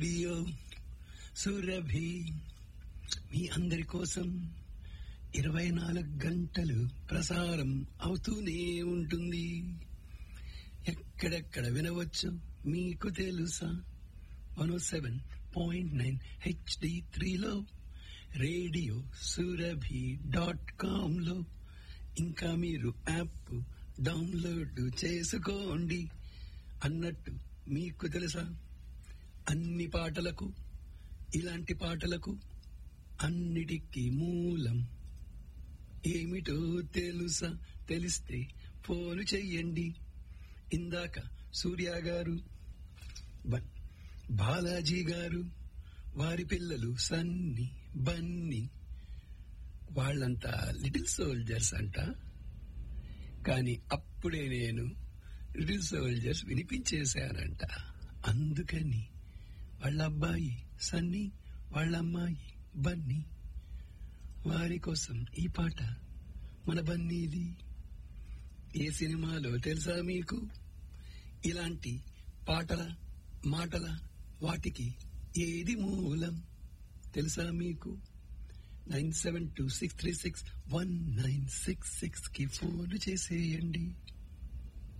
radio Surabhi మీ అందరి కోసం ఇరవై నాలుగు గంటలు ప్రసారం అవుతూనే ఉంటుంది ఎక్కడెక్కడ వినవచ్చు మీకు తెలుసా one seven point nine HD త్రీలో రేడియో సురభి డాట్ కామ్ లో ఇంకా మీరు యాప్ డౌన్లోడ్ చేసుకోండి అన్నట్టు మీకు తెలుసా అన్ని పాటలకు ఇలాంటి పాటలకు అన్నిటికీ మూలం ఏమిటో తెలుసా తెలిస్తే ఫోను చెయ్యండి ఇందాక సూర్య గారు బ- బాలాజీ గారు వారి పిల్లలు సన్ని బన్నీ వాళ్ళంతా లిటిల్ సోల్జర్స్ అంట కానీ అప్పుడే నేను లిటిల్ సోల్జర్స్ వినిపించేశానంట అందుకని వాళ్ళ అబ్బాయి సన్నీ వాళ్ళ అమ్మాయి బన్నీ వారి కోసం ఈ పాట మన బన్నీది ఏ సినిమాలో తెలుసా మీకు ఇలాంటి పాటల మాటల వాటికి ఏది మూలం తెలుసా మీకు nine seven two six three six one nine six six కి ఫోన్ చేసేయండి